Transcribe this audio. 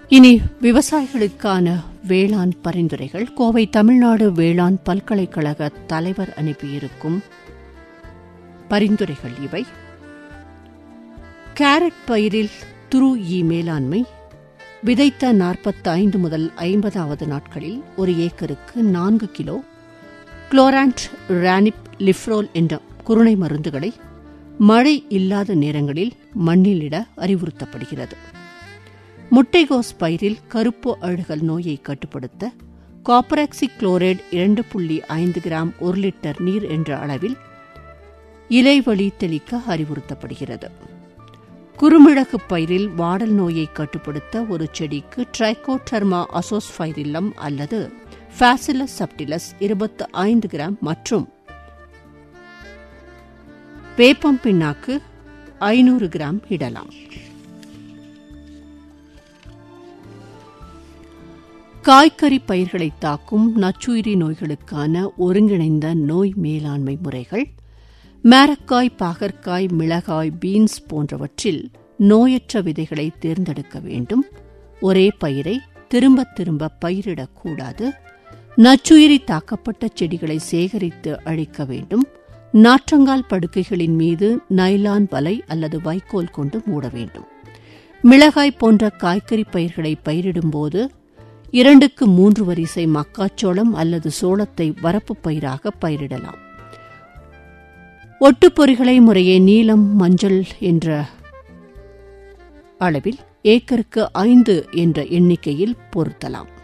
இனி விவசாயிகளுக்கான வேளாண் பரிந்துரைகள் கோவை தமிழ்நாடு வேளாண் பல்கலைக்கழக தலைவர் அனுப்பியிருக்கும் பரிந்துரைகள் இவை கேரட் பயிரில் துரு ஈ மேலாண்மை விதைத்த நாற்பத்தைந்து முதல் ஐம்பதாவது நாட்களில் ஒரு ஏக்கருக்கு நான்கு கிலோ குளோராண்ட் ரானிப் லிஃப்ரோல் என்ற குருணை மருந்துகளை மழை இல்லாத நேரங்களில் மண்ணிலிட அறிவுறுத்தப்படுகிறது முட்டைகோஸ் பயிரில் கருப்பு அழுகல் நோயை கட்டுப்படுத்த காப்பராக்சி குளோரைடு இரண்டு புள்ளி ஐந்து கிராம் ஒரு லிட்டர் நீர் என்ற அளவில் இலைவழி தெளிக்க அறிவுறுத்தப்படுகிறது குறுமிளகு பயிரில் வாடல் நோயை கட்டுப்படுத்த ஒரு செடிக்கு ட்ரைகோடர்மா அசோஸ்பைரில்லம் அல்லது ஃபேசிலஸ் சப்டிலஸ் இருபத்து ஐந்து கிராம் மற்றும் வேப்பம் பின்னாக்கு ஐநூறு கிராம் இடலாம் காய்கறி பயிர்களை தாக்கும் நச்சுயிரி நோய்களுக்கான ஒருங்கிணைந்த நோய் மேலாண்மை முறைகள் மேரக்காய் பாகற்காய் மிளகாய் பீன்ஸ் போன்றவற்றில் நோயற்ற விதைகளை தேர்ந்தெடுக்க வேண்டும் ஒரே பயிரை திரும்ப திரும்ப பயிரிடக்கூடாது நச்சுயிரி தாக்கப்பட்ட செடிகளை சேகரித்து அழிக்க வேண்டும் நாற்றங்கால் படுக்கைகளின் மீது நைலான் வலை அல்லது வைக்கோல் கொண்டு மூட வேண்டும் மிளகாய் போன்ற காய்கறி பயிர்களை பயிரிடும்போது இரண்டுக்கு மூன்று வரிசை மக்காச்சோளம் அல்லது சோளத்தை வரப்பு பயிராக பயிரிடலாம் ஒட்டுப்பொறிகளை முறையே நீலம் மஞ்சள் என்ற அளவில் ஏக்கருக்கு ஐந்து என்ற எண்ணிக்கையில் பொருத்தலாம்